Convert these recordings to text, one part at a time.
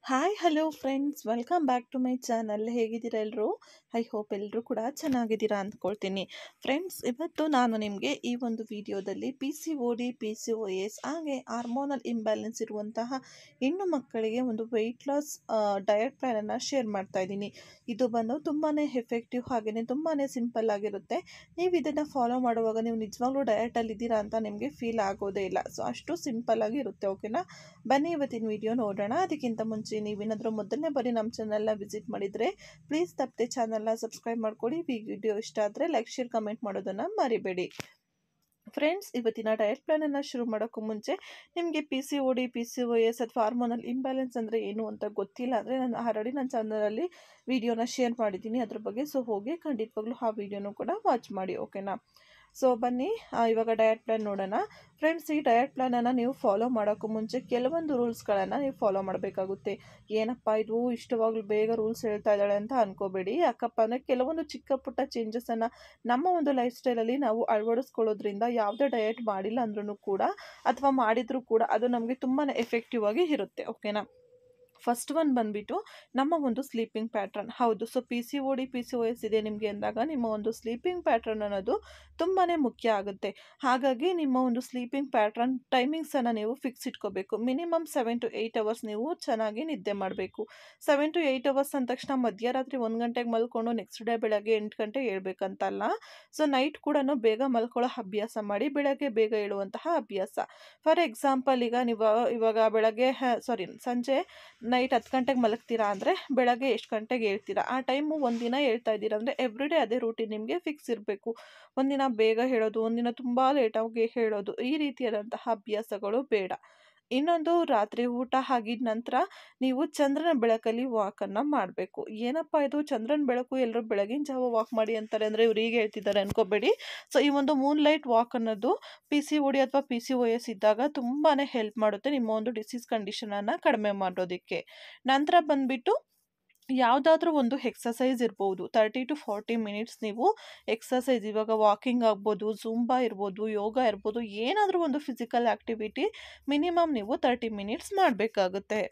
hi hello friends welcome back to my channel ಹೇಗಿದ್ದೀರಾ ಎಲ್ಲರೂ I hope ಎಲ್ಲರೂ ಕೂಡ ಚೆನ್ನಾಗಿದ್ದೀರಾ ಅಂದ್ಕೊಳ್ತೀನಿ ಫ್ರೆಂಡ್ಸ್ ಇವತ್ತು ನಾನು ನಿಮಗೆ ಈ ಒಂದು ವಿಡಿಯೋದಲ್ಲಿ P C O D P C O S ಹಾಗೆ ಹಾರ್ಮೋನಲ್ ಇಂಬ್ಯಾಲೆನ್ಸ್ ಇರುವಂತಹ ಹೆಣ್ಣು ಮಕ್ಕಳಿಗೆ ಒಂದು ವೆಯ್ಟ್ ಲಾಸ್ ಡಯಟ್ ಪ್ಲ್ಯಾನನ್ನು ಶೇರ್ ಮಾಡ್ತಾ ಇದ್ದೀನಿ ಇದು ಬಂದು ತುಂಬಾ ಎಫೆಕ್ಟಿವ್ ಹಾಗೆಯೇ ತುಂಬಾ ಸಿಂಪಲ್ ಆಗಿರುತ್ತೆ ನೀವು ಇದನ್ನು ಫಾಲೋ ಮಾಡುವಾಗ ನೀವು ನಿಜವಾಗ್ಲೂ ಡಯಟಲ್ಲಿ ಇದ್ದೀರಾ ಅಂತ ನಿಮಗೆ ಫೀಲ್ ಆಗೋದೇ ಇಲ್ಲ ಸೊ ಅಷ್ಟು ಸಿಂಪಲ್ ಆಗಿ ಇರುತ್ತೆ ಓಕೆನಾ ಬನ್ನಿ ಇವತ್ತಿನ ವಿಡಿಯೋ ನೋಡೋಣ ಅದಕ್ಕಿಂತ ಮುಂಚೆ ನೀವೇನಾದರೂ ಮೊದಲನೇ ಬಾರಿ ನಮ್ಮ ಚಾನಲ್ನ ವಿಸಿಟ್ ಮಾಡಿದರೆ ಪ್ಲೀಸ್ ತಪ್ಪದೆ ಚಾನಲ್ನ ಸಬ್ಸ್ಕ್ರೈಬ್ ಮಾಡ್ಕೊಳ್ಳಿ ಈ ವಿಡಿಯೋ ಇಷ್ಟ ಆದರೆ ಲೈಕ್ ಶೇರ್ ಕಮೆಂಟ್ ಮಾಡೋದನ್ನು ಮರಿಬೇಡಿ ಫ್ರೆಂಡ್ಸ್ ಇವತ್ತಿನ ಡಯಟ್ ಪ್ಲಾನನ್ನು ಶುರು ಮಾಡೋಕ್ಕೂ ಮುಂಚೆ ನಿಮಗೆ P C O D P C O S ಅಥವಾ ಹಾರ್ಮೋನಲ್ ಇಂಬ್ಯಾಲೆನ್ಸ್ ಅಂದರೆ ಏನು ಅಂತ ಗೊತ್ತಿಲ್ಲ ಅಂದರೆ ನಾನು ಆಲ್ರೆಡಿ ನನ್ನ ಚಾನಲಲ್ಲಿ ವಿಡಿಯೋನ ಶೇರ್ ಮಾಡಿದ್ದೀನಿ ಅದ್ರ ಬಗ್ಗೆ ಸೊ ಹೋಗಿ ಖಂಡಿತವಾಗ್ಲೂ ಆ ವಿಡಿಯೋನೂ ಕೂಡ ವಾಚ್ ಮಾಡಿ ಓಕೆನಾ ಸೊ ಬನ್ನಿ ಇವಾಗ ಡಯಟ್ ಪ್ಲ್ಯಾನ್ ನೋಡೋಣ ಫ್ರೆಂಡ್ಸ್ ಈ ಡಯಟ್ ಪ್ಲ್ಯಾನನ್ನು ನೀವು ಫಾಲೋ ಮಾಡೋಕ್ಕೂ ಮುಂಚೆ ಕೆಲವೊಂದು ರೂಲ್ಸ್ಗಳನ್ನು ನೀವು ಫಾಲೋ ಮಾಡಬೇಕಾಗುತ್ತೆ ಏನಪ್ಪ ಇದು ಇಷ್ಟವಾಗ್ಲೂ ಬೇಗ ರೂಲ್ಸ್ ಹೇಳ್ತಾ ಇದ್ದಾಳೆ ಅಂತ ಅನ್ಕೋಬೇಡಿ ಯಾಕಪ್ಪ ಅಂದರೆ ಕೆಲವೊಂದು ಚಿಕ್ಕ ಪುಟ್ಟ ಚೇಂಜಸನ್ನು ನಮ್ಮ ಒಂದು ಲೈಫ್ ಸ್ಟೈಲಲ್ಲಿ ನಾವು ಅಳವಡಿಸ್ಕೊಳ್ಳೋದ್ರಿಂದ ಯಾವುದೇ ಡಯಟ್ ಮಾಡಿಲ್ಲ ಅಂದ್ರೂ ಕೂಡ ಅಥವಾ ಮಾಡಿದರೂ ಕೂಡ ಅದು ನಮಗೆ ತುಂಬಾ ಎಫೆಕ್ಟಿವ್ ಆಗಿ ಇರುತ್ತೆ ಓಕೆನಾ ಫಸ್ಟ್ ಒನ್ ಬಂದುಬಿಟ್ಟು ನಮ್ಮ ಒಂದು ಸ್ಲೀಪಿಂಗ್ ಪ್ಯಾಟ್ರನ್ ಹೌದು so P C O D P C O S ಇದೆ ನಿಮಗೆ ಅಂದಾಗ ನಿಮ್ಮ ಒಂದು ಸ್ಲೀಪಿಂಗ್ ಪ್ಯಾಟ್ರನ್ ಅನ್ನೋದು ತುಂಬಾ ಮುಖ್ಯ ಆಗುತ್ತೆ ಹಾಗಾಗಿ ನಿಮ್ಮ ಒಂದು ಸ್ಲೀಪಿಂಗ್ ಪ್ಯಾಟ್ರನ್ ಟೈಮಿಂಗ್ಸನ್ನು ನೀವು ಫಿಕ್ಸ್ ಇಟ್ಕೋಬೇಕು minimum seven to eight hours ನೀವು ಚೆನ್ನಾಗಿ ನಿದ್ದೆ ಮಾಡಬೇಕು ಸೆವೆನ್ ಟು ಏಯ್ಟ್ ಅವರ್ಸ್ ಅಂದ ತಕ್ಷಣ ಮಧ್ಯರಾತ್ರಿ ಒಂದು ಗಂಟೆಗೆ ಮಲ್ಕೊಂಡು ನೆಕ್ಸ್ಟ್ ಡೇ ಬೆಳಗ್ಗೆ ಎಂಟು ಗಂಟೆಗೆ ಹೇಳ್ಬೇಕಂತಲ್ಲ ಸೊ ನೈಟ್ ಕೂಡ ಬೇಗ ಮಲ್ಕೊಳ್ಳೋ ಅಭ್ಯಾಸ ಮಾಡಿ ಬೆಳಗ್ಗೆ ಬೇಗ ಹೇಳುವಂತಹ ಅಭ್ಯಾಸ ಫಾರ್ ಎಕ್ಸಾಂಪಲ್ ಈಗ ನೀವು ಇವಾಗ ಬೆಳಗ್ಗೆ ಸಾರಿ ಸಂಜೆ ನೈಟ್ ಹತ್ತು ಗಂಟೆಗೆ ಮಲಗ್ತೀರಾ ಅಂದರೆ ಬೆಳಗ್ಗೆ ಎಷ್ಟು ಗಂಟೆಗೆ ಹೇಳ್ತೀರಾ ಆ ಟೈಮು ಒಂದಿನ ಹೇಳ್ತಾ ಇದ್ದೀರಾ ಅಂದರೆ ಎವ್ರಿ ಡೇ ಅದೇ ರೂಟೀನ್ ನಿಮಗೆ ಫಿಕ್ಸ್ ಇರಬೇಕು ಒಂದಿನ ಬೇಗ ಹೇಳೋದು ಒಂದಿನ ತುಂಬ ಲೇಟಾಗಿ ಹೇಳೋದು ಈ ರೀತಿಯಾದಂತಹ ಅಭ್ಯಾಸಗಳು ಬೇಡ ಇನ್ನೊಂದು ರಾತ್ರಿ ಊಟ ಆಗಿದ ನಂತರ ನೀವು ಚಂದ್ರನ ಬೆಳಕಲ್ಲಿ ವಾಕನ್ನು ಮಾಡಬೇಕು ಏನಪ್ಪ ಇದು ಚಂದ್ರನ ಬೆಳಕು ಎಲ್ಲರೂ ಬೆಳಗಿನ ಜಾವ ವಾಕ್ ಮಾಡಿ ಅಂತಾರೆ ಅಂದರೆ ಇವ್ರು ಈಗ ಹೇಳ್ತಿದ್ದಾರೆ ಅನ್ಕೋಬೇಡಿ ಸೊ ಈ ಒಂದು ಮೂನ್ ಲೈಟ್ ವಾಕ್ ಅನ್ನೋದು ಪಿ ಸಿ ಒ ಡಿ ಅಥವಾ ಪಿ ಸಿ ಒ ಎಸ್ ಇದ್ದಾಗ ತುಂಬಾ ಹೆಲ್ಪ್ ಮಾಡುತ್ತೆ ನಿಮ್ಮ ಒಂದು ಡಿಸೀಸ್ ಕಂಡೀಷನನ್ನು ಕಡಿಮೆ ಮಾಡೋದಕ್ಕೆ ನಂತರ ಬಂದುಬಿಟ್ಟು ಯಾವುದಾದ್ರೂ ಒಂದು ಎಕ್ಸಸೈಸ್ ಇರ್ಬೋದು ತರ್ಟಿ ಟು ಫಾರ್ಟಿ ಮಿನಿಟ್ಸ್ ನೀವು ಎಕ್ಸಸೈಸ್ ಇವಾಗ ವಾಕಿಂಗ್ ಆಗ್ಬೋದು ಜೂಂಬಾ ಇರ್ಬೋದು ಯೋಗ ಇರ್ಬೋದು ಏನಾದರೂ ಒಂದು ಫಿಸಿಕಲ್ ಆ್ಯಕ್ಟಿವಿಟಿ ಮಿನಿಮಮ್ ನೀವು ತರ್ಟಿ ಮಿನಿಟ್ಸ್ ಮಾಡಬೇಕಾಗುತ್ತೆ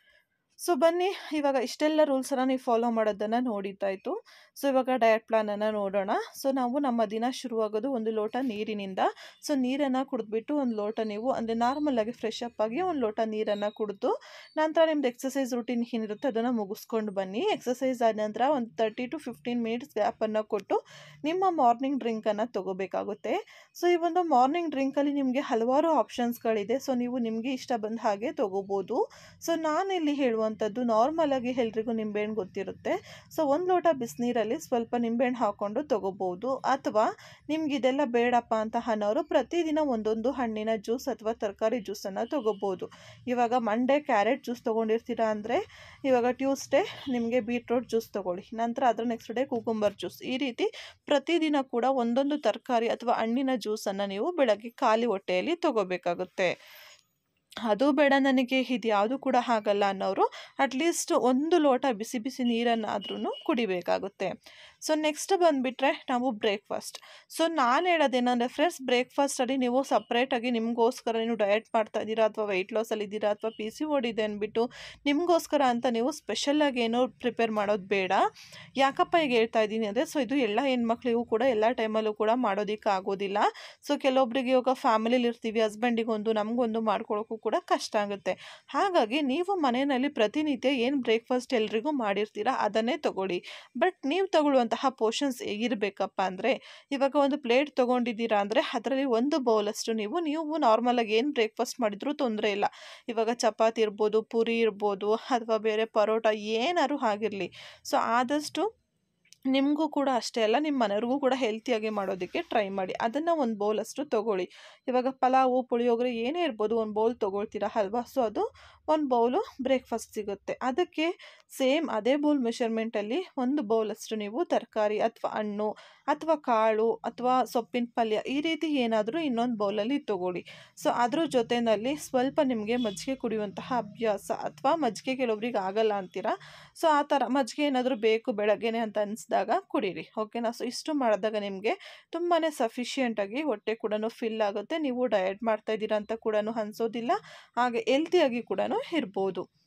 ಸೊ ಬನ್ನಿ ಇವಾಗ ಇಷ್ಟೆಲ್ಲ ರೂಲ್ಸನ್ನು ನೀವು ಫಾಲೋ ಮಾಡೋದನ್ನು ನೋಡಿದ್ದಾಯಿತು ಸೊ ಇವಾಗ ಡಯಟ್ ಪ್ಲಾನನ್ನು ನೋಡೋಣ ಸೊ ನಾವು ನಮ್ಮ ದಿನ ಶುರುವಾಗೋದು ಒಂದು ಲೋಟ ನೀರಿನಿಂದ ಸೊ ನೀರನ್ನು ಕುಡಿದ್ಬಿಟ್ಟು ಒಂದು ಲೋಟ ನೀವು ಅಂದರೆ ನಾರ್ಮಲಾಗಿ ಫ್ರೆಶ್ ಅಪ್ ಆಗಿ ಒಂದು ಲೋಟ ನೀರನ್ನು ಕುಡಿದು ನಂತರ ನಿಮ್ದು ಎಕ್ಸಸೈಸ್ ರೂಟೀನ್ ಏನಿರುತ್ತೆ ಅದನ್ನು ಮುಗಿಸ್ಕೊಂಡು ಬನ್ನಿ ಎಕ್ಸಸೈಸ್ ಆದ ನಂತರ ಒಂದು ತರ್ಟಿ ಟು ಫಿಫ್ಟೀನ್ ಮಿನಿಟ್ಸ್ ಗ್ಯಾಪನ್ನು ಕೊಟ್ಟು ನಿಮ್ಮ ಮಾರ್ನಿಂಗ್ ಡ್ರಿಂಕನ್ನು ತೊಗೋಬೇಕಾಗುತ್ತೆ ಸೊ ಈ ಒಂದು ಮಾರ್ನಿಂಗ್ ಡ್ರಿಂಕಲ್ಲಿ ನಿಮಗೆ ಹಲವಾರು ಆಪ್ಷನ್ಸ್ಗಳಿದೆ ಸೊ ನೀವು ನಿಮಗೆ ಇಷ್ಟ ಬಂದ ಹಾಗೆ ತೊಗೋಬೋದು ಸೊ ನಾನಿಲ್ಲಿ ಹೇಳುವಂಥದ್ದು ನಾರ್ಮಲಾಗಿ ಎಲ್ರಿಗೂ ನಿಂಬೆಹಣ್ಣು ಗೊತ್ತಿರುತ್ತೆ ಸೊ ಒಂದು ಲೋಟ ಬಿಸಿನೀರಲ್ಲಿ ಸ್ವಲ್ಪ ನಿಂಬೆಹಣ್ಣು ಹಾಕ್ಕೊಂಡು ತೊಗೋಬೋದು ಅಥವಾ ನಿಮ್ಗೆ ಇದೆಲ್ಲ ಬೇಡಪ್ಪ ಅಂತ ಅನ್ನೋರು ಪ್ರತಿದಿನ ಒಂದೊಂದು ಹಣ್ಣಿನ ಜ್ಯೂಸ್ ಅಥವಾ ತರಕಾರಿ ಜ್ಯೂಸನ್ನು ತೊಗೋಬೋದು ಇವಾಗ ಮಂಡೇ ಕ್ಯಾರೆಟ್ ಜ್ಯೂಸ್ ತೊಗೊಂಡಿರ್ತೀರಾ ಅಂದರೆ ಇವಾಗ ಟ್ಯೂಸ್ಡೇ ನಿಮಗೆ ಬೀಟ್ರೋಟ್ ಜ್ಯೂಸ್ ತೊಗೊಳ್ಳಿ ನಂತರ ಅದರ ನೆಕ್ಸ್ಟ್ ಡೇ ಕುಕುಂಬರ್ ಜ್ಯೂಸ್ ಈ ರೀತಿ ಪ್ರತಿದಿನ ಕೂಡ ಒಂದೊಂದು ತರಕಾರಿ ಅಥವಾ ಹಣ್ಣಿನ ಜ್ಯೂಸನ್ನು ನೀವು ಬೆಳಗ್ಗೆ ಖಾಲಿ ಹೊಟ್ಟೆಯಲ್ಲಿ ತೊಗೋಬೇಕಾಗುತ್ತೆ ಅದು ಬೇಡ ನನಗೆ ಇದು ಯಾವುದು ಕೂಡ ಆಗಲ್ಲ ಅನ್ನೋರು ಅಟ್ಲೀಸ್ಟ್ ಒಂದು ಲೋಟ ಬಿಸಿ ಬಿಸಿ ನೀರನ್ನಾದ್ರೂ ಕುಡಿಬೇಕಾಗುತ್ತೆ ಸೊ ನೆಕ್ಸ್ಟ್ ಬಂದುಬಿಟ್ರೆ ನಾವು ಬ್ರೇಕ್ಫಾಸ್ಟ್ ಸೊ ನಾನು ಹೇಳೋದೇನಂದರೆ ಫ್ರೆಂಡ್ಸ್ ಬ್ರೇಕ್ಫಾಸ್ಟಲ್ಲಿ ನೀವು ಸಪ್ರೇಟಾಗಿ ನಿಮಗೋಸ್ಕರ ನೀವು ಡಯಟ್ ಮಾಡ್ತಾ ಇದ್ದೀರಾ ಅಥವಾ ವೆಯ್ಟ್ ಲಾಸಲ್ಲಿ ಇದ್ದೀರಾ ಅಥವಾ ಪಿ ಸಿ ಓಡಿದೆ ಅಂದ್ಬಿಟ್ಟು ನಿಮಗೋಸ್ಕರ ಅಂತ ನೀವು ಸ್ಪೆಷಲಾಗಿ ಏನೋ ಪ್ರಿಪೇರ್ ಮಾಡೋದು ಬೇಡ ಯಾಕಪ್ಪ ಈಗ ಹೇಳ್ತಾ ಇದ್ದೀನಿ ಅಂದರೆ ಸೊ ಇದು ಎಲ್ಲ ಹೆಣ್ಮಕ್ಳಿಗೂ ಕೂಡ ಎಲ್ಲ ಟೈಮಲ್ಲೂ ಕೂಡ ಮಾಡೋದಕ್ಕೆ ಆಗೋದಿಲ್ಲ ಸೊ ಕೆಲವೊಬ್ಬರಿಗೆ ಇವಾಗ ಫ್ಯಾಮಿಲಿಲಿ ಇರ್ತೀವಿ ಹಸ್ಬೆಂಡಿಗೊಂದು ನಮಗೊಂದು ಮಾಡ್ಕೊಳ್ಳೋಕ್ಕೂ ಕೂಡ ಕಷ್ಟ ಆಗುತ್ತೆ ಹಾಗಾಗಿ ನೀವು ಮನೆಯಲ್ಲಿ ಪ್ರತಿನಿತ್ಯ ಏನು ಬ್ರೇಕ್ಫಾಸ್ಟ್ ಎಲ್ರಿಗೂ ಮಾಡಿರ್ತೀರಾ ಅದನ್ನೇ ತಗೊಳ್ಳಿ ಬಟ್ ನೀವು ತಗೊಳ್ಳುವಂತಹ ಪೋರ್ಷನ್ಸ್ ಹೇಗಿರಬೇಕಪ್ಪ ಅಂದರೆ ಇವಾಗ ಒಂದು ಪ್ಲೇಟ್ ತೊಗೊಂಡಿದ್ದೀರಾ ಅಂದರೆ ಅದರಲ್ಲಿ ಒಂದು ಬೌಲಷ್ಟು ನೀವು ನೀವು ನಾರ್ಮಲಾಗಿ ಏನು ಬ್ರೇಕ್ಫಾಸ್ಟ್ ಮಾಡಿದ್ರೂ ತೊಂದರೆ ಇಲ್ಲ ಇವಾಗ ಚಪಾತಿ ಇರ್ಬೋದು ಪೂರಿ ಇರ್ಬೋದು ಅಥವಾ ಬೇರೆ ಪರೋಟ ಏನಾದ್ರು ಆಗಿರಲಿ ಸೊ ಆದಷ್ಟು ನಿಮಗೂ ಕೂಡ ಅಷ್ಟೇ ಅಲ್ಲ ನಿಮ್ಮ ಮನೆಯವ್ರಿಗೂ ಕೂಡ ಹೆಲ್ತಿಯಾಗಿ ಮಾಡೋದಕ್ಕೆ ಟ್ರೈ ಮಾಡಿ ಅದನ್ನು ಒಂದು ಬೌಲಷ್ಟು ತೊಗೊಳ್ಳಿ ಇವಾಗ ಪಲಾವು ಪುಳಿಯೋಗರೆ ಏನೇ ಇರ್ಬೋದು ಒಂದು ಬೌಲ್ ತೊಗೊಳ್ತೀರಾ ಅಲ್ವಾ ಸೊ ಅದು ಒಂದು ಬೌಲು ಬ್ರೇಕ್ಫಾಸ್ಟ್ ಸಿಗುತ್ತೆ ಅದಕ್ಕೆ ಸೇಮ್ ಅದೇ ಬೌಲ್ ಮೆಷರ್ಮೆಂಟಲ್ಲಿ ಒಂದು ಬೌಲಷ್ಟು ನೀವು ತರಕಾರಿ ಅಥವಾ ಹಣ್ಣು ಅಥವಾ ಕಾಳು ಅಥವಾ ಸೊಪ್ಪಿನ ಪಲ್ಯ ಈ ರೀತಿ ಏನಾದರೂ ಇನ್ನೊಂದು ಬೌಲಲ್ಲಿ ತೊಗೊಳ್ಳಿ ಸೊ ಅದ್ರ ಜೊತೆಯಲ್ಲಿ ಸ್ವಲ್ಪ ನಿಮಗೆ ಮಜ್ಜಿಗೆ ಕುಡಿಯುವಂತಹ ಅಭ್ಯಾಸ ಅಥವಾ ಮಜ್ಜಿಗೆ ಕೆಲವೊಬ್ರಿಗೆ ಆಗಲ್ಲ ಅಂತೀರಾ ಸೊ ಆ ಥರ ಮಜ್ಜಿಗೆ ಏನಾದರೂ ಬೇಕು ಬೆಳಗ್ಗೆನೆ ಅಂತ ಅನಿಸಿದಾಗ ಕುಡೀರಿ ಓಕೆನಾ ಸೊ ಇಷ್ಟು ಮಾಡಿದಾಗ ನಿಮಗೆ ತುಂಬಾ ಸಫಿಷಿಯೆಂಟಾಗಿ ಹೊಟ್ಟೆ ಕೂಡ ಫಿಲ್ ಆಗುತ್ತೆ ನೀವು ಡಯಟ್ ಮಾಡ್ತಾ ಇದ್ದೀರಾ ಅಂತ ಕೂಡ ಅನಿಸೋದಿಲ್ಲ ಹಾಗೆ ಹೆಲ್ತಿಯಾಗಿ ಕೂಡ ಇರ್ಬೋದು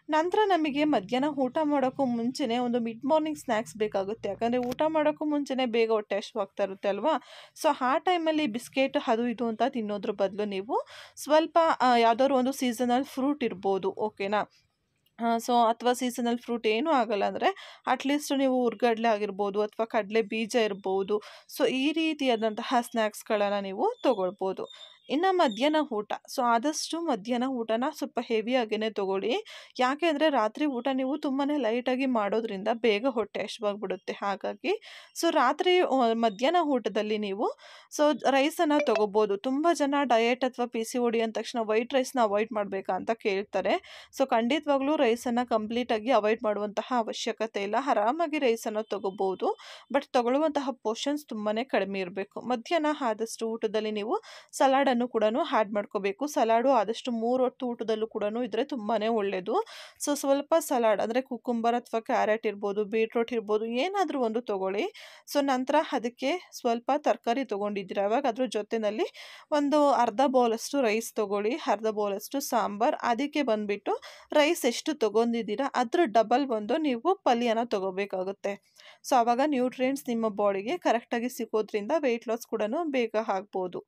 ನಂತರ ನಮಗೆ ಮಧ್ಯಾಹ್ನ ಊಟ ಮಾಡೋಕ್ಕೂ ಮುಂಚೆನೇ ಒಂದು ಮಿಡ್ ಮಾರ್ನಿಂಗ್ ಸ್ನ್ಯಾಕ್ಸ್ ಬೇಕಾಗುತ್ತೆ ಯಾಕಂದರೆ ಊಟ ಮಾಡೋಕ್ಕೂ ಮುಂಚೆನೇ ಬೇಗ ಹೊಟ್ಟೆ ಹಶ್ವಾಗ್ತಾ ಇರುತ್ತೆ ಅಲ್ವಾ ಸೊ ಆ ಟೈಮಲ್ಲಿ ಬಿಸ್ಕೆಟ್ ಅದು ಇದು ಅಂತ ತಿನ್ನೋದ್ರ ಬದಲು ನೀವು ಸ್ವಲ್ಪ ಯಾವುದಾದ್ರು ಒಂದು ಸೀಸನಲ್ ಫ್ರೂಟ್ ಇರ್ಬೋದು ಓಕೆನಾ ಸೊ ಅಥವಾ ಸೀಸನಲ್ ಫ್ರೂಟ್ ಏನೂ ಆಗಲ್ಲ ಅಂದರೆ ಅಟ್ಲೀಸ್ಟ್ ನೀವು ಹುರ್ಗಡ್ಲೆ ಆಗಿರ್ಬೋದು ಅಥವಾ ಕಡಲೆ ಬೀಜ ಇರ್ಬೋದು ಸೊ ಈ ರೀತಿಯಾದಂತಹ ಸ್ನ್ಯಾಕ್ಸ್ಗಳನ್ನು ನೀವು ತೊಗೊಳ್ಬೋದು ಇನ್ನು ಮಧ್ಯಾಹ್ನ ಊಟ ಸೊ ಆದಷ್ಟು ಮಧ್ಯಾಹ್ನ ಊಟನ ಸ್ವಲ್ಪ ಹೆವಿಯಾಗೇ ತೊಗೊಳ್ಳಿ ಯಾಕೆ ಅಂದರೆ ರಾತ್ರಿ ಊಟ ನೀವು ತುಂಬಾ ಲೈಟಾಗಿ ಮಾಡೋದ್ರಿಂದ ಬೇಗ ಹೊಟ್ಟೆ ಹಶ್ವಾಗ್ಬಿಡುತ್ತೆ ಹಾಗಾಗಿ ಸೊ ರಾತ್ರಿ ಆ, ಮಧ್ಯಾಹ್ನ ಊಟದಲ್ಲಿ ನೀವು ಸೊ ರೈಸನ್ನು ತೊಗೋಬೋದು ತುಂಬ ಜನ ಡಯಟ್ ಅಥವಾ ಪಿ ಸಿ ಒಡಿ ಅಂದ ತಕ್ಷಣ ವೈಟ್ ರೈಸ್ನ ಅವಾಯ್ಡ್ ಮಾಡಬೇಕಾ ಅಂತ ಕೇಳ್ತಾರೆ ಸೊ ಖಂಡಿತವಾಗ್ಲೂ ರೈಸನ್ನು ಕಂಪ್ಲೀಟಾಗಿ ಅವಾಯ್ಡ್ ಮಾಡುವಂತಹ ಅವಶ್ಯಕತೆ ಇಲ್ಲ ಆರಾಮಾಗಿ ರೈಸನ್ನು ತೊಗೋಬೋದು ಬಟ್ ತಗೊಳ್ಳುವಂತಹ ಪೋರ್ಷನ್ಸ್ ತುಂಬಾ ಕಡಿಮೆ ಇರಬೇಕು ಮಧ್ಯಾಹ್ನ ಆದಷ್ಟು ಊಟದಲ್ಲಿ ನೀವು ಸಲಾಡನ್ನು ಕೂಡ ಆ್ಯಡ್ ಮಾಡ್ಕೋಬೇಕು ಸಲಾಡು ಆದಷ್ಟು ಮೂರು ಹೊತ್ತು ಊಟದಲ್ಲೂ ಕೂಡ ಇದ್ದರೆ ತುಂಬಾ ಒಳ್ಳೆಯದು ಸೊ ಸ್ವಲ್ಪ ಸಲಾಡ್ ಅಂದರೆ ಕುಕುಂಬರ್ ಅಥವಾ ಕ್ಯಾರೆಟ್ ಇರ್ಬೋದು ಬೀಟ್ರೋಟ್ ಇರ್ಬೋದು ಏನಾದರೂ ಒಂದು ತೊಗೊಳ್ಳಿ ಸೊ ನಂತರ ಅದಕ್ಕೆ ಸ್ವಲ್ಪ ತರಕಾರಿ ತೊಗೊಂಡಿದ್ದೀರ ಅವಾಗ ಅದ್ರ ಜೊತೆಯಲ್ಲಿ ಒಂದು ಅರ್ಧ ಬೌಲಷ್ಟು ರೈಸ್ ತೊಗೊಳ್ಳಿ ಅರ್ಧ ಬೌಲಷ್ಟು ಸಾಂಬಾರು ಅದಕ್ಕೆ ಬಂದುಬಿಟ್ಟು ರೈಸ್ ಎಷ್ಟು ತೊಗೊಂಡಿದ್ದೀರಾ ಅದ್ರ ಡಬಲ್ ಒಂದು ನೀವು ಪಲ್ಯನ ತೊಗೋಬೇಕಾಗುತ್ತೆ ಸೊ ಆವಾಗ ನ್ಯೂಟ್ರಿಯೆಂಟ್ಸ್ ನಿಮ್ಮ ಬಾಡಿಗೆ ಕರೆಕ್ಟಾಗಿ ಸಿಗೋದ್ರಿಂದ ವೆಯ್ಟ್ ಲಾಸ್ ಕೂಡ ಬೇಗ ಆಗ್ಬೋದು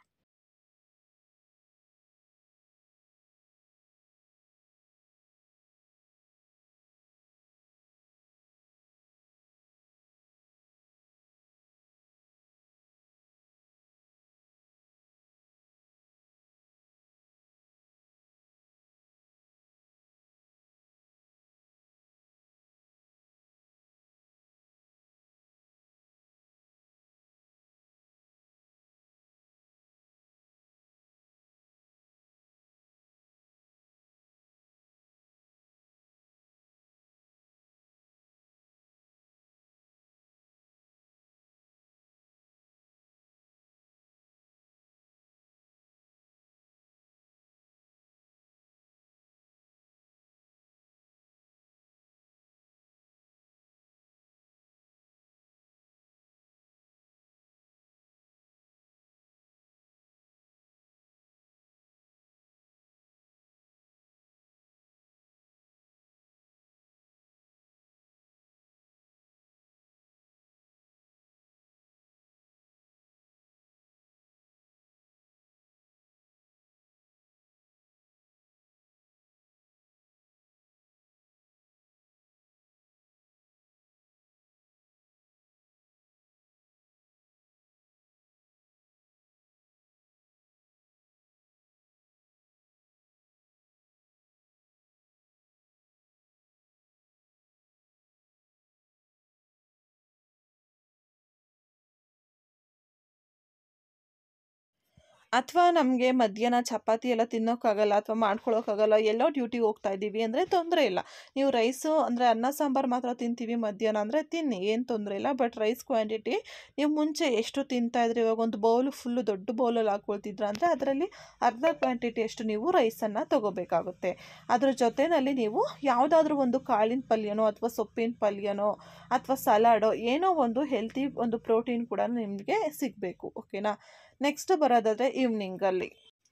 ಅಥವಾ ನಮಗೆ ಮಧ್ಯಾಹ್ನ ಚಪಾತಿ ಎಲ್ಲ ತಿನ್ನೋಕ್ಕಾಗಲ್ಲ ಅಥವಾ ಮಾಡ್ಕೊಳ್ಳೋಕ್ಕಾಗಲ್ಲ ಎಲ್ಲೋ ಡ್ಯೂಟಿಗೆ ಹೋಗ್ತಾ ಇದ್ದೀವಿ ಅಂದರೆ ತೊಂದರೆ ಇಲ್ಲ ನೀವು ರೈಸು ಅಂದರೆ ಅನ್ನ ಸಾಂಬಾರು ಮಾತ್ರ ತಿಂತೀವಿ ಮಧ್ಯಾಹ್ನ ಅಂದರೆ ತಿನ್ನಿ ಏನು ತೊಂದರೆ ಇಲ್ಲ ಬಟ್ ರೈಸ್ ಕ್ವಾಂಟಿಟಿ ನೀವು ಮುಂಚೆ ಎಷ್ಟು ತಿಂತಾ ಇದ್ರಿ ಇವಾಗ ಒಂದು ಬೌಲು ಫುಲ್ಲು ದೊಡ್ಡ ಬೌಲಲ್ಲಿ ಹಾಕ್ಕೊಳ್ತಿದ್ರ ಅಂದರೆ ಅದರಲ್ಲಿ ಅರ್ಧ ಕ್ವಾಂಟಿಟಿ ಅಷ್ಟು ನೀವು ರೈಸನ್ನು ತೊಗೋಬೇಕಾಗುತ್ತೆ ಅದ್ರ ಜೊತೆಯಲ್ಲಿ ನೀವು ಯಾವುದಾದ್ರೂ ಒಂದು ಕಾಳಿನ ಪಲ್ಯನೋ ಅಥವಾ ಸೊಪ್ಪಿನ ಪಲ್ಯನೋ ಅಥವಾ ಸಲಾಡೋ ಏನೋ ಒಂದು ಹೆಲ್ತಿ ಒಂದು ಪ್ರೋಟೀನ್ ಕೂಡ ನಿಮಗೆ ಸಿಗಬೇಕು ಓಕೆನಾ ನೆಕ್ಸ್ಟ್ ಬರೋದಾದರೆ ಈವ್ನಿಂಗಲ್ಲಿ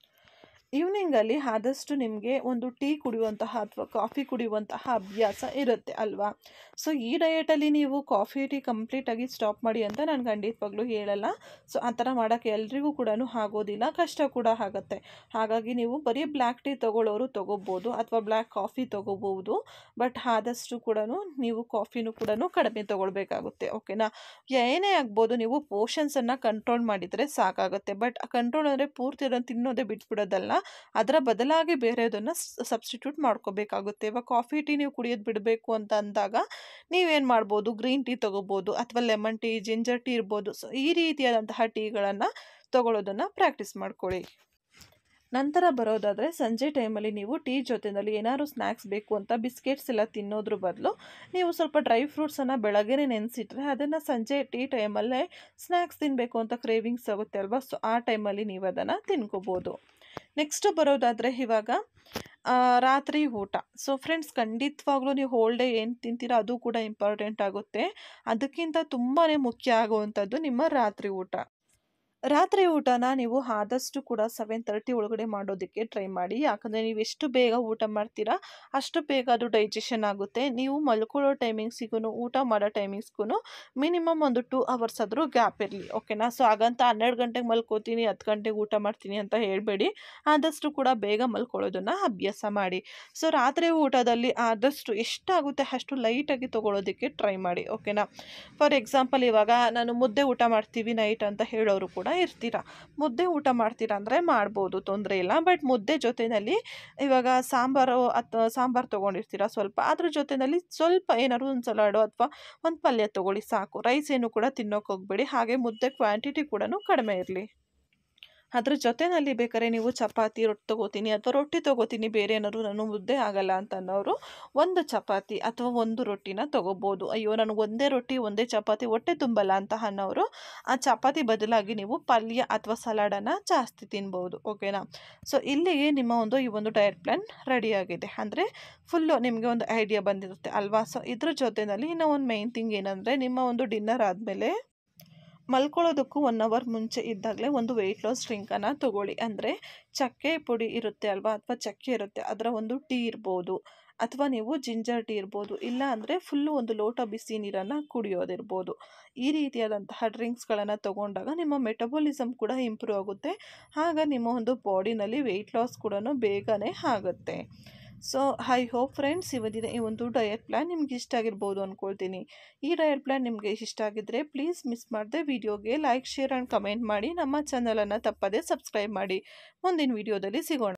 ಈವ್ನಿಂಗಲ್ಲಿ ಆದಷ್ಟು ನಿಮಗೆ ಒಂದು ಟೀ ಕುಡಿಯುವಂತಹ ಅಥವಾ ಕಾಫಿ ಕುಡಿಯುವಂತಹ ಅಭ್ಯಾಸ ಇರುತ್ತೆ ಅಲ್ವಾ ಸೊ ಈ ಡಯಟಲ್ಲಿ ನೀವು ಕಾಫಿ ಟೀ ಕಂಪ್ಲೀಟಾಗಿ ಸ್ಟಾಪ್ ಮಾಡಿ ಅಂತ ನಾನು ಖಂಡಿತವಾಗ್ಲೂ ಹೇಳಲ್ಲ ಸೊ ಆ ಥರ ಮಾಡೋಕ್ಕೆ ಎಲ್ರಿಗೂ ಕೂಡ ಆಗೋದಿಲ್ಲ ಕಷ್ಟ ಕೂಡ ಆಗುತ್ತೆ ಹಾಗಾಗಿ ನೀವು ಬರೀ ಬ್ಲ್ಯಾಕ್ ಟೀ ತೊಗೊಳ್ಳೋರು ತೊಗೋಬೋದು ಅಥವಾ ಬ್ಲ್ಯಾಕ್ ಕಾಫಿ ತೊಗೋಬೋದು ಬಟ್ ಆದಷ್ಟು ಕೂಡ ನೀವು ಕಾಫಿನೂ ಕೂಡ ಕಡಿಮೆ ತೊಗೊಳ್ಬೇಕಾಗುತ್ತೆ ಓಕೆನಾ ಏನೇ ಆಗ್ಬೋದು ನೀವು ಪೋಷನ್ಸನ್ನು ಕಂಟ್ರೋಲ್ ಮಾಡಿದರೆ ಸಾಕಾಗುತ್ತೆ ಬಟ್ ಕಂಟ್ರೋಲ್ ಅಂದರೆ ಪೂರ್ತಿ ಅದನ್ನು ತಿನ್ನೋದೇ ಬಿಟ್ಬಿಡೋದಲ್ಲ ಅದರ ಬದಲಾಗಿ ಬೇರೆದನ್ನು ಸಬ್ಸ್ಟಿಟ್ಯೂಟ್ ಮಾಡ್ಕೋಬೇಕಾಗುತ್ತೆ ಇವಾಗ ಕಾಫಿ ಟೀ ನೀವು ಕುಡಿಯೋದು ಬಿಡಬೇಕು ಅಂತ ಅಂದಾಗ ನೀವೇನು ಮಾಡ್ಬೋದು ಗ್ರೀನ್ ಟೀ ತೊಗೋಬೋದು ಅಥವಾ ಲೆಮನ್ ಟೀ ಜಿಂಜರ್ ಟೀ ಇರ್ಬೋದು ಸೊ ಈ ರೀತಿಯಾದಂತಹ ಟೀಗಳನ್ನು ತೊಗೊಳ್ಳೋದನ್ನು ಪ್ರಾಕ್ಟೀಸ್ ಮಾಡ್ಕೊಳ್ಳಿ ನಂತರ ಬರೋದಾದರೆ ಸಂಜೆ ಟೈಮಲ್ಲಿ ನೀವು ಟೀ ಜೊತೆಯಲ್ಲಿ ಏನಾದ್ರು ಸ್ನ್ಯಾಕ್ಸ್ ಬೇಕು ಅಂತ ಬಿಸ್ಕೆಟ್ಸ್ ಎಲ್ಲ ತಿನ್ನೋದ್ರ ಬದಲು ನೀವು ಸ್ವಲ್ಪ ಡ್ರೈ ಫ್ರೂಟ್ಸನ್ನು ಬೆಳಗ್ಗೆನೇ ನೆನೆಸಿಟ್ರೆ ಅದನ್ನು ಸಂಜೆ ಟೀ ಟೈಮಲ್ಲೇ ಸ್ನ್ಯಾಕ್ಸ್ ತಿನ್ನಬೇಕು ಅಂತ ಕ್ರೇವಿಂಗ್ಸ್ ಆಗುತ್ತೆ ಅಲ್ವಾ ಸೊ ಆ ಟೈಮಲ್ಲಿ ನೀವು ಅದನ್ನು ತಿನ್ಕೋಬೋದು ನೆಕ್ಸ್ಟ್ ಬರೋದಾದರೆ ಇವಾಗ ಆ, ರಾತ್ರಿ ಊಟ ಸೊ ಫ್ರೆಂಡ್ಸ್ ಖಂಡಿತವಾಗ್ಲೂ ನೀವು ಹೋಲ್ ಡೇ ಏನು ತಿಂತೀರೋ ಅದು ಕೂಡ ಇಂಪಾರ್ಟೆಂಟ್ ಆಗುತ್ತೆ ಅದಕ್ಕಿಂತ ತುಂಬಾ ಮುಖ್ಯ ಆಗುವಂಥದ್ದು ನಿಮ್ಮ ರಾತ್ರಿ ಊಟ ರಾತ್ರಿ ಊಟನ ನೀವು ಆದಷ್ಟು ಕೂಡ ಸೆವೆನ್ ತರ್ಟಿ ಒಳಗಡೆ ಮಾಡೋದಕ್ಕೆ ಟ್ರೈ ಮಾಡಿ ಯಾಕಂದರೆ ನೀವು ಎಷ್ಟು ಬೇಗ ಊಟ ಮಾಡ್ತೀರಾ ಅಷ್ಟು ಬೇಗ ಅದು ಡೈಜೆಷನ್ ಆಗುತ್ತೆ ನೀವು ಮಲ್ಕೊಳ್ಳೋ ಟೈಮಿಂಗ್ಸಿಗೂ ಊಟ ಮಾಡೋ ಟೈಮಿಂಗ್ಸ್ಗೂ ಮಿನಿಮಮ್ ಒಂದು ಟೂ ಅವರ್ಸ್ ಆದರೂ ಗ್ಯಾಪ್ ಇರಲಿ ಓಕೆನಾ ಸೊ ಹಾಗಂತ ಹನ್ನೆರಡು ಗಂಟೆಗೆ ಮಲ್ಕೋತೀನಿ ಹತ್ತು ಗಂಟೆಗೆ ಊಟ ಮಾಡ್ತೀನಿ ಅಂತ ಹೇಳಬೇಡಿ ಆದಷ್ಟು ಕೂಡ ಬೇಗ ಮಲ್ಕೊಳ್ಳೋದನ್ನು ಅಭ್ಯಾಸ ಮಾಡಿ ಸೊ ರಾತ್ರಿ ಊಟದಲ್ಲಿ ಆದಷ್ಟು ಎಷ್ಟಾಗುತ್ತೆ ಅಷ್ಟು ಲೈಟಾಗಿ ತೊಗೊಳೋದಕ್ಕೆ ಟ್ರೈ ಮಾಡಿ ಓಕೆನಾ ಫಾರ್ ಎಕ್ಸಾಂಪಲ್ ಇವಾಗ ನಾನು ಮುದ್ದೆ ಊಟ ಮಾಡ್ತೀವಿ ನೈಟ್ ಅಂತ ಹೇಳೋರು ಕೂಡ ಇರ್ತೀರ ಮುದ್ದೆ ಊಟ ಮಾಡ್ತೀರಾ ಅಂದರೆ ಮಾಡ್ಬೋದು ತೊಂದರೆ ಇಲ್ಲ ಬಟ್ ಮುದ್ದೆ ಜೊತೆಯಲ್ಲಿ ಇವಾಗ ಸಾಂಬಾರು ಅಥವಾ ಸಾಂಬಾರು ತೊಗೊಂಡಿರ್ತೀರ ಸ್ವಲ್ಪ ಅದ್ರ ಜೊತೆಯಲ್ಲಿ ಸ್ವಲ್ಪ ಏನಾದ್ರು ಒಂದು ಸಲಾಡು ಅಥವಾ ಒಂದು ಪಲ್ಯ ತೊಗೊಳ್ಳಿ ಸಾಕು ರೈಸ್ ಏನು ಕೂಡ ತಿನ್ನೋಕೆ ಹೋಗಬೇಡಿ ಹಾಗೆ ಮುದ್ದೆ ಕ್ವಾಂಟಿಟಿ ಕೂಡ ಕಡಿಮೆ ಇರಲಿ ಅದ್ರ ಜೊತೆಯಲ್ಲಿ ಬೇಕಾದ್ರೆ ನೀವು ಚಪಾತಿ ರೊಟ್ಟಿ ತೊಗೋತೀನಿ ಅಥವಾ ರೊಟ್ಟಿ ತೊಗೋತೀನಿ ಬೇರೆ ಏನಾದ್ರು ನಾನು ಮುದ್ದೆ ಆಗಲ್ಲ ಅಂತ ಅನ್ನೋರು ಒಂದು ಚಪಾತಿ ಅಥವಾ ಒಂದು ರೊಟ್ಟಿನ ತೊಗೋಬೋದು ಅಯ್ಯೋ ನನಗೆ ಒಂದೇ ರೊಟ್ಟಿ ಒಂದೇ ಚಪಾತಿ ಹೊಟ್ಟೆ ತುಂಬಲ್ಲ ಅಂತ ಅನ್ನೋರು ಆ ಚಪಾತಿ ಬದಲಾಗಿ ನೀವು ಪಲ್ಯ ಅಥವಾ ಸಲಾಡನ್ನು ಜಾಸ್ತಿ ತಿನ್ಬೋದು ಓಕೆನಾ ಸೊ ಇಲ್ಲಿಗೆ ನಿಮ್ಮ ಒಂದು ಈ ಒಂದು ಡಯಟ್ ಪ್ಲ್ಯಾನ್ ರೆಡಿಯಾಗಿದೆ ಅಂದರೆ ಫುಲ್ಲು ನಿಮಗೆ ಒಂದು ಐಡಿಯಾ ಬಂದಿರುತ್ತೆ ಅಲ್ವಾ ಸೊ ಇದ್ರ ಜೊತೆಯಲ್ಲಿ ಇನ್ನೂ ಒಂದು ಮೈನ್ ಥಿಂಗ್ ಏನಂದರೆ ನಿಮ್ಮ ಒಂದು ಡಿನ್ನರ್ ಆದಮೇಲೆ ಮಲ್ಕೊಳ್ಳೋದಕ್ಕೂ ಒನ್ ಅವರ್ ಮುಂಚೆ ಇದ್ದಾಗಲೇ ಒಂದು ವೆಯ್ಟ್ ಲಾಸ್ ಡ್ರಿಂಕನ್ನು ತೊಗೊಳ್ಳಿ ಅಂದರೆ ಚಕ್ಕೆ ಪುಡಿ ಇರುತ್ತೆ ಅಲ್ವಾ ಅಥವಾ ಚಕ್ಕೆ ಇರುತ್ತೆ ಅದರ ಒಂದು ಟೀ ಇರ್ಬೋದು ಅಥವಾ ನೀವು ಜಿಂಜರ್ ಟೀ ಇರ್ಬೋದು ಇಲ್ಲ ಅಂದರೆ ಫುಲ್ಲು ಒಂದು ಲೋಟ ಬಿಸಿ ನೀರನ್ನು ಕುಡಿಯೋದಿರ್ಬೋದು ಈ ರೀತಿಯಾದಂತಹ ಡ್ರಿಂಕ್ಸ್ಗಳನ್ನು ತೊಗೊಂಡಾಗ ನಿಮ್ಮ ಮೆಟಬಾಲಿಸಮ್ ಕೂಡ ಇಂಪ್ರೂವ್ ಆಗುತ್ತೆ ಆಗ ನಿಮ್ಮ ಒಂದು ಬಾಡಿನಲ್ಲಿ ವೆಯ್ಟ್ ಲಾಸ್ ಕೂಡ ಬೇಗನೆ ಆಗುತ್ತೆ ಸೊ ಐ ಹೋಪ್ ಫ್ರೆಂಡ್ಸ್ ಇವತ್ತಿನ ಈ ಒಂದು ಡಯಟ್ ಪ್ಲ್ಯಾನ್ ನಿಮ್ಗೆ ಇಷ್ಟ ಆಗಿರ್ಬೋದು ಅಂದ್ಕೊಳ್ತೀನಿ ಈ ಡಯಟ್ ಪ್ಲ್ಯಾನ್ ನಿಮಗೆ ಇಷ್ಟ ಆಗಿದ್ದರೆ ಪ್ಲೀಸ್ ಮಿಸ್ ಮಾಡದೆ ವಿಡಿಯೋಗೆ ಲೈಕ್ ಶೇರ್ ಆ್ಯಂಡ್ ಕಮೆಂಟ್ ಮಾಡಿ ನಮ್ಮ ಚಾನಲನ್ನು ತಪ್ಪದೇ ಸಬ್ಸ್ಕ್ರೈಬ್ ಮಾಡಿ ಮುಂದಿನ ವಿಡಿಯೋದಲ್ಲಿ ಸಿಗೋಣ